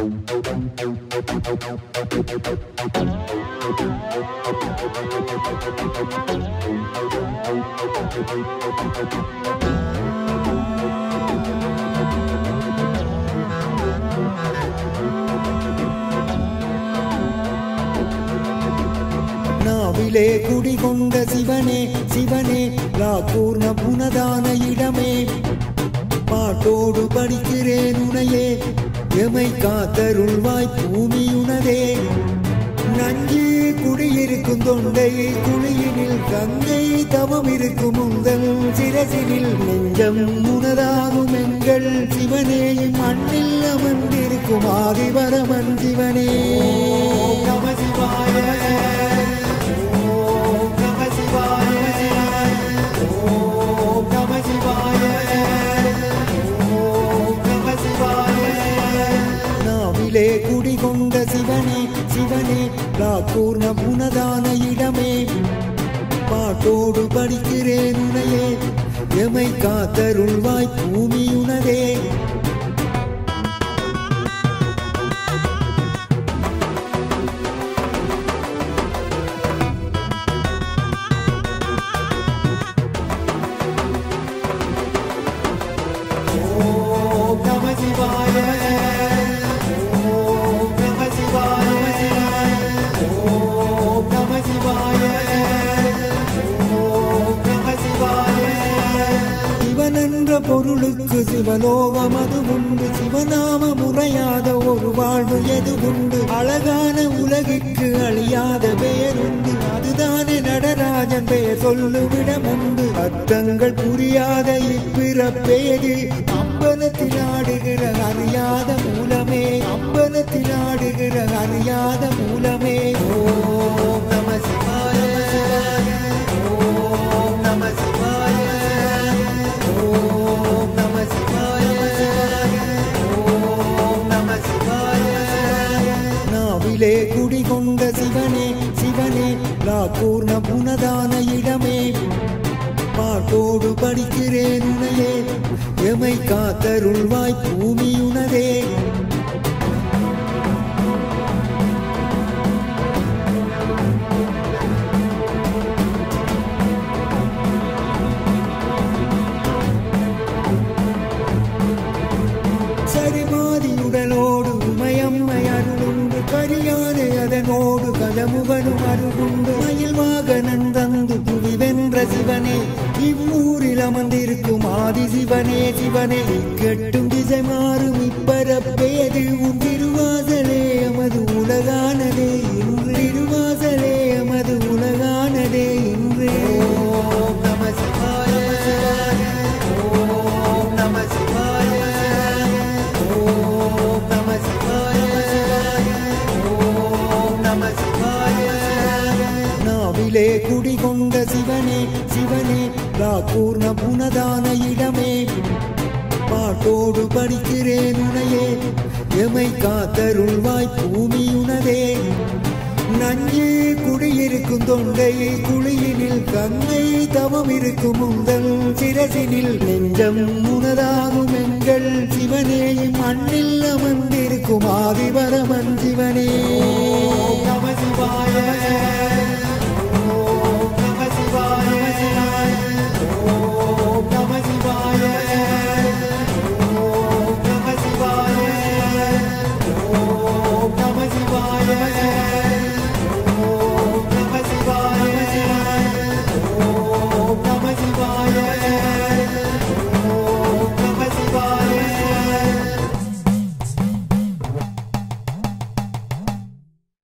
நாவிலே குடிகொண்ட சிவனே சிவனே லாக்கூர்ண புனதான இடமே பாட்டோடு படிக்கிறேன் உனையே எமை காத்தருள்வாய் பூமியுனதே நஞ்சு குடியிருக்கும் தொண்டை குழியினில் கங்கை தவம் இருக்கும் உந்தல் சிரசினில் நெஞ்சம் உனதாகும் எங்கள் சிவனே மண்ணில் அமர்ந்திருக்கும் ஆதிவரமன் சிவனே நம சிவாய ஓம் நம சிவாய ஓம் நம சிவாய ஓம் நம சிவாய நாவிலே குடிகொண்ட சிவனே சிவனே லாக்கூர்ண புனதான இடமே பாட்டோடு படிக்கிறேன் உனையே எமை காத்தருள்வாய் பூமியுனதே ஓம் நம சிவாய ஓம் நம சிவாய ஓம் நம சிவாய ஓம் நம சிவாய சிவன் என்ற பொருளுக்கு சிவலோகம் அது உண்டு சிவநாம முறையாத ஒரு வாழ்வு எது உண்டு அழகான உலகிற்கு அழியாத பெயருண்டு அதுதானே நடராஜன் பெயர் சொல்லுமிடம் உண்டு அர்த்தங்கள் புரியாத இப்பிறப்பேது அம்பலத்தில் ஆடுகிற அறியாத மூலமே அம்பலத்தில் ஆடுகிற அறியாத மூலமே ஓம் நம சிவாய ஓம் நம சிவாய ஓம் நம சிவாய ஓம் நம சிவாய நாவிலே குடிகொண்ட சிவனே சிவனே லாக்கூர்ண புனதான இடமே பாட்டோடு படிக்கிறேன் உனையே எமை காத்தருள்வாய் பூமியுனதே சரிமாதியுடலோடு உமையம்மை அருளுண்டு கரியானை அதனோடு கஜமுகனும் அருளுண்டு மயில் வாகனன் தந்து புவி வென்ற சிவனே இவ்வூரில் அமர்ந்திருக்கும் ஆதி சிவனே சிவனே கெட்டும் திசை மாறும் இப்பரப்பேது உன் திருவாசலே அமது உலகானதே இன்று திருவாசலே அமது உலகானதே இன்று ஓம் நம சிவாய ஓம் நம சிவாய ஓம் நம சிவாய ஓம் நம சிவாய நாவிலே குடிகொண்ட சிவனே சிவனே லாக்கூர்ண புனதான இடமே பாட்டோடு படிக்கிறேன் உனையே எமை காத்தருள்வாய் பூமியுனதே நஞ்சு குடியிருக்கும் தொண்டை குழியினில் கங்கை தவம் இருக்கும் உந்தல் சிரசினில் நெஞ்சம் உனதாகும் எங்கள் சிவனே மண்ணில் அமர்ந்திருக்கும் ஆதிவரமன் சிவனே